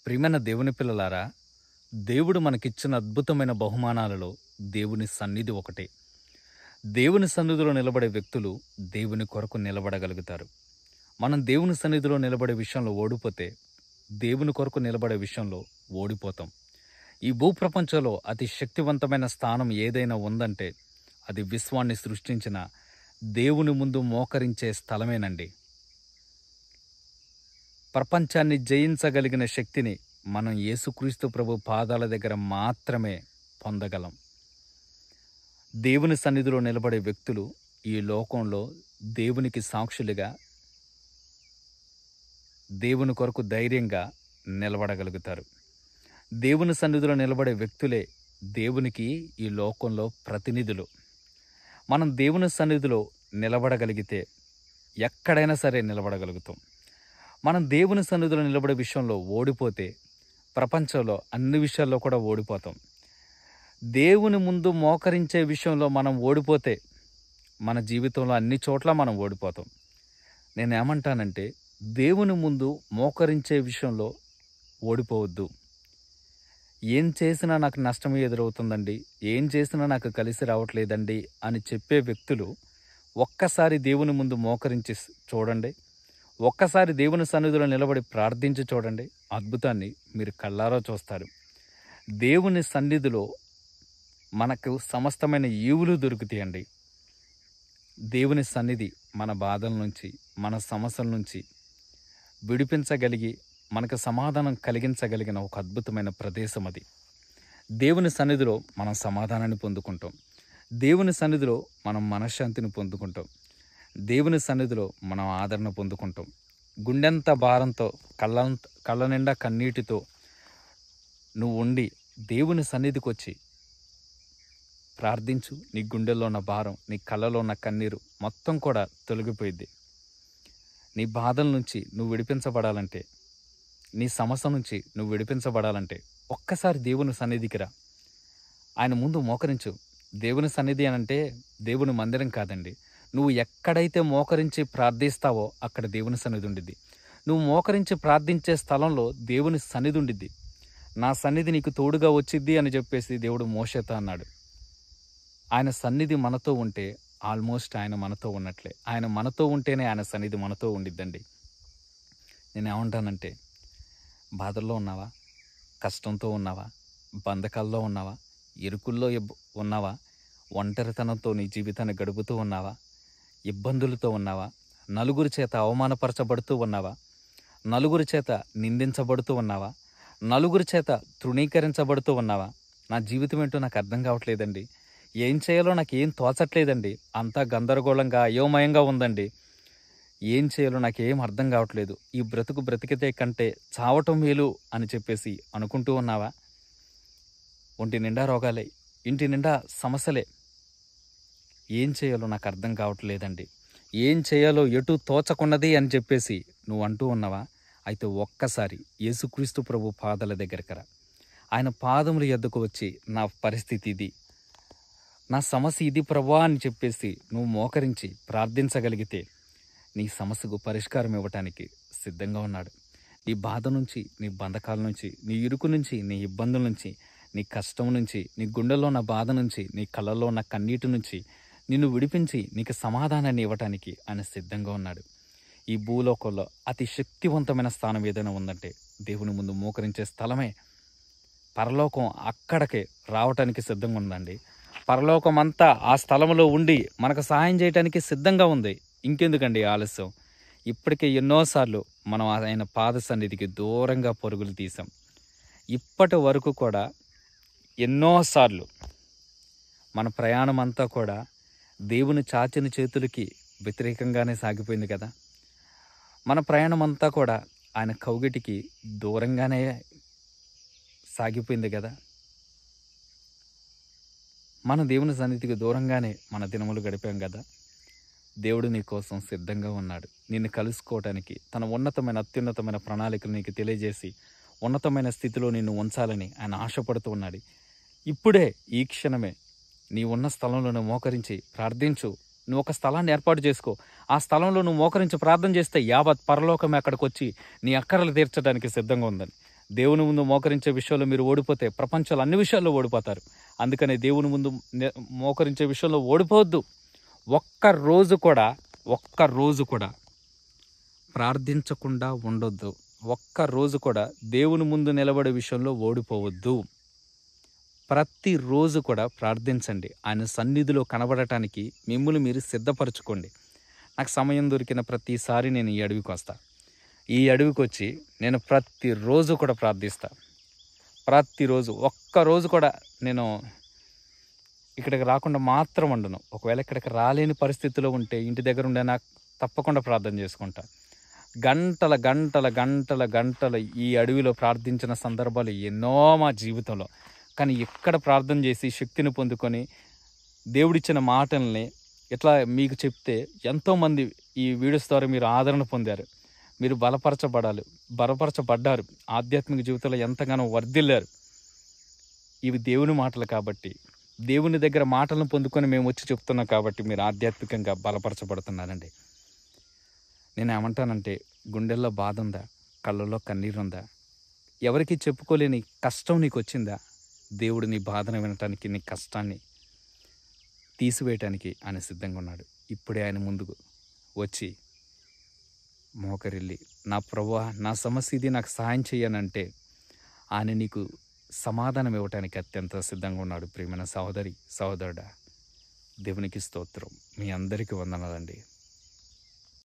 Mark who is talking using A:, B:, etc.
A: ప్రియమైన దేవుని పిల్లలారా దేవుడు మనకిచ్చిన అద్భుతమైన బహుమానాలలో దేవుని సన్నిధి ఒకటే దేవుని సన్నిధిలో నిలబడే వ్యక్తులు దేవుని కొరకు నిలబడగలుగుతారు మనం దేవుని సన్నిధిలో నిలబడే విషయంలో ఓడిపోతే దేవుని కొరకు నిలబడే విషయంలో ఓడిపోతాం ఈ భూప్రపంచంలో అతి శక్తివంతమైన స్థానం ఏదైనా ఉందంటే అది విశ్వాన్ని సృష్టించిన దేవుని ముందు మోకరించే స్థలమేనండి ప్రపంచాన్ని జయించగలిగిన శక్తిని మనం యేసుక్రీస్తు ప్రభు పాదాల దగ్గర మాత్రమే పొందగలం దేవుని సన్నిధిలో నిలబడే వ్యక్తులు ఈ లోకంలో దేవునికి సాక్షులుగా దేవుని కొరకు ధైర్యంగా నిలబడగలుగుతారు దేవుని సన్నిధిలో నిలబడే వ్యక్తులే దేవునికి ఈ లోకంలో ప్రతినిధులు మనం దేవుని సన్నిధిలో నిలబడగలిగితే ఎక్కడైనా సరే నిలబడగలుగుతాం మనం దేవుని సన్నిధిలో నిలబడే విషయంలో ఓడిపోతే ప్రపంచంలో అన్ని విషయాల్లో కూడా ఓడిపోతాం దేవుని ముందు మోకరించే విషయంలో మనం ఓడిపోతే మన జీవితంలో అన్ని చోట్ల మనం ఓడిపోతాం నేను ఏమంటానంటే దేవుని ముందు మోకరించే విషయంలో ఓడిపోవద్దు ఏం చేసినా నాకు నష్టం ఎదురవుతుందండి ఏం చేసినా నాకు కలిసి రావట్లేదండి అని చెప్పే వ్యక్తులు ఒక్కసారి దేవుని ముందు మోకరించి చూడండి ఒక్కసారి దేవుని సన్నిధిలో నిలబడి ప్రార్థించి చూడండి అద్భుతాన్ని మీరు కళ్ళారా చూస్తారు దేవుని సన్నిధిలో మనకు సమస్తమైన ఈవులు దొరుకుతాయండి దేవుని సన్నిధి మన బాధల నుంచి మన సమస్యల నుంచి విడిపించగలిగి మనకు సమాధానం కలిగించగలిగిన ఒక అద్భుతమైన ప్రదేశం అది దేవుని సన్నిధిలో మనం సమాధానాన్ని పొందుకుంటాం దేవుని సన్నిధిలో మనం మనశ్శాంతిని పొందుకుంటాం దేవుని సన్నిధిలో మనం ఆదరణ పొందుకుంటాం గుండెంత భారంతో కళ్ళ కళ్ళ నిండా కన్నీటితో నువ్వు ఉండి దేవుని సన్నిధికి వచ్చి ప్రార్థించు నీ గుండెల్లో ఉన్న భారం నీ కళ్ళలో ఉన్న కన్నీరు మొత్తం కూడా తొలగిపోయిద్ది నీ బాధల నుంచి నువ్వు విడిపించబడాలంటే నీ సమస్య నుంచి నువ్వు విడిపించబడాలంటే ఒక్కసారి దేవుని సన్నిధికి రా ఆయన ముందు మోకరించు దేవుని సన్నిధి అని అంటే దేవుని మందిరం కాదండి నువ్వు ఎక్కడైతే మోకరించి ప్రార్థిస్తావో అక్కడ దేవుని సన్నిధి ఉండిద్ది నువ్వు మోకరించి ప్రార్థించే స్థలంలో దేవుని సన్నిధి ఉండిద్ది నా సన్నిధి నీకు తోడుగా వచ్చిద్ది అని చెప్పేసి దేవుడు మోషేత అన్నాడు ఆయన సన్నిధి మనతో ఉంటే ఆల్మోస్ట్ ఆయన మనతో ఉన్నట్లే ఆయన మనతో ఉంటేనే ఆయన సన్నిధి మనతో ఉండిద్దండి నేను ఏమంటానంటే బాధల్లో ఉన్నావా కష్టంతో ఉన్నావా బంధకాల్లో ఉన్నావా ఇరుకుల్లో ఇబ్బ- ఉన్నావా ఒంటరితనంతో నీ జీవితాన్ని గడుపుతూ ఉన్నావా ఇబ్బందులతో ఉన్నావా నలుగురి చేత అవమానపరచబడుతూ ఉన్నావా నలుగురి చేత నిందించబడుతూ ఉన్నావా నలుగురి చేత తృణీకరించబడుతూ ఉన్నావా నా జీవితం ఏంటో నాకు అర్థం కావట్లేదండి ఏం చేయాలో నాకు ఏం తోచట్లేదండి అంతా గందరగోళంగా అయోమయంగా ఉందండి ఏం చేయాలో నాకు ఏం అర్థం కావట్లేదు ఈ బ్రతుకు బ్రతికితే కంటే చావటం మేలు అని చెప్పేసి అనుకుంటూ ఉన్నావా ఒంటి నిండా రోగాలే ఇంటి నిండా సమస్యలే ఏం చేయాలో నాకు అర్థం కావట్లేదండి ఏం చేయాలో ఎటు తోచకున్నది అని చెప్పేసి నువ్వు అంటూ ఉన్నావా అయితే ఒక్కసారి యేసుక్రీస్తు ప్రభు పాదాల దగ్గరికి రా ఆయన పాదముల ఎద్దుకు వచ్చి నా పరిస్థితి ఇది నా సమస్య ఇది ప్రభా అని చెప్పేసి నువ్వు మోకరించి ప్రార్థించగలిగితే నీ సమస్యకు పరిష్కారం ఇవ్వటానికి సిద్ధంగా ఉన్నాడు నీ బాధ నుంచి నీ బంధకాల నుంచి నీ ఇరుకు నుంచి నీ ఇబ్బందుల నుంచి నీ కష్టం నుంచి నీ గుండెల్లో ఉన్న బాధ నుంచి నీ కళ్ళల్లో ఉన్న కన్నీటి నుంచి నిన్ను విడిపించి నీకు సమాధానాన్ని ఇవ్వటానికి ఆయన సిద్ధంగా ఉన్నాడు ఈ భూలోకంలో అతి శక్తివంతమైన స్థానం ఏదైనా ఉందంటే దేవుని ముందు మోకరించే స్థలమే పరలోకం అక్కడికే రావటానికి సిద్ధంగా ఉందండి పరలోకం అంతా ఆ స్థలంలో ఉండి మనకు సహాయం చేయటానికి సిద్ధంగా ఉంది ఇంకెందుకండి ఆలస్యం ఇప్పటికే ఎన్నోసార్లు మనం ఆయన పాద సన్నిధికి దూరంగా పరుగులు తీసాం ఇప్పటి వరకు కూడా ఎన్నోసార్లు మన ప్రయాణం అంతా కూడా దేవుని చాచిన చేతులకి వ్యతిరేకంగానే సాగిపోయింది కదా మన ప్రయాణం అంతా కూడా ఆయన కౌగిటికి దూరంగానే సాగిపోయింది కదా మన దేవుని సన్నిధికి దూరంగానే మన దినములు గడిపాం కదా దేవుడు నీ కోసం సిద్ధంగా ఉన్నాడు నిన్ను కలుసుకోవటానికి తన ఉన్నతమైన అత్యున్నతమైన ప్రణాళికలు నీకు తెలియజేసి ఉన్నతమైన స్థితిలో నిన్ను ఉంచాలని ఆయన ఆశపడుతూ ఉన్నాడు ఇప్పుడే ఈ క్షణమే నీ ఉన్న స్థలంలో నువ్వు మోకరించి ప్రార్థించు నువ్వు ఒక స్థలాన్ని ఏర్పాటు చేసుకో ఆ స్థలంలో నువ్వు మోకరించి ప్రార్థన చేస్తే యావత్ పరలోకమే అక్కడికి వచ్చి నీ అక్కరలు తీర్చడానికి సిద్ధంగా ఉందని దేవుని ముందు మోకరించే విషయంలో మీరు ఓడిపోతే ప్రపంచంలో అన్ని విషయాల్లో ఓడిపోతారు అందుకనే దేవుని ముందు నే- మోకరించే విషయంలో ఓడిపోవద్దు ఒక్క రోజు కూడా ఒక్క రోజు కూడా ప్రార్థించకుండా ఉండొద్దు ఒక్క రోజు కూడా దేవుని ముందు నిలబడే విషయంలో ఓడిపోవద్దు ప్రతిరోజు కూడా ప్రార్థించండి ఆయన సన్నిధిలో కనబడటానికి మిమ్మల్ని మీరు సిద్ధపరచుకోండి నాకు సమయం దొరికిన ప్రతిసారి నేను ఈ అడవికి వస్తా ఈ అడవికి వచ్చి నేను ప్రతిరోజు కూడా ప్రార్థిస్తా ప్రతిరోజు ఒక్క రోజు కూడా నేను ఇక్కడికి రాకుండా మాత్రం ఉండను ఒకవేళ ఇక్కడికి రాలేని పరిస్థితిలో ఉంటే ఇంటి దగ్గర ఉండే నాకు తప్పకుండా ప్రార్థన చేసుకుంటా గంటల గంటల గంటల గంటల ఈ అడవిలో ప్రార్థించిన సందర్భాలు ఎన్నో మా జీవితంలో కానీ ఇక్కడ ప్రార్థన చేసి శక్తిని పొందుకొని దేవుడిచ్చిన మాటల్ని ఇట్లా మీకు చెప్తే ఎంతోమంది ఈ వీడియోస్ ద్వారా మీరు ఆదరణ పొందారు మీరు బలపరచబడాలి బలపరచబడ్డారు ఆధ్యాత్మిక జీవితంలో ఎంతగానో వర్ధిల్లారు ఇవి దేవుని మాటలు కాబట్టి దేవుని దగ్గర మాటలను పొందుకొని మేము వచ్చి చెప్తున్నాం కాబట్టి మీరు ఆధ్యాత్మికంగా బలపరచబడుతున్నారండి నేను ఏమంటానంటే గుండెల్లో బాధ ఉందా కళ్ళల్లో కన్నీరు ఉందా ఎవరికి చెప్పుకోలేని కష్టం నీకు వచ్చిందా దేవుడు నీ బాధను వినటానికి నీ కష్టాన్ని తీసివేయటానికి ఆయన సిద్ధంగా ఉన్నాడు ఇప్పుడే ఆయన ముందుకు వచ్చి మోకరిల్లి నా ప్రభా నా సమస్య ఇది నాకు సహాయం చేయనంటే ఆయన నీకు సమాధానం ఇవ్వటానికి అత్యంత సిద్ధంగా ఉన్నాడు ప్రియమైన సహోదరి సహోదరుడా దేవునికి స్తోత్రం మీ అందరికీ వందనాలండి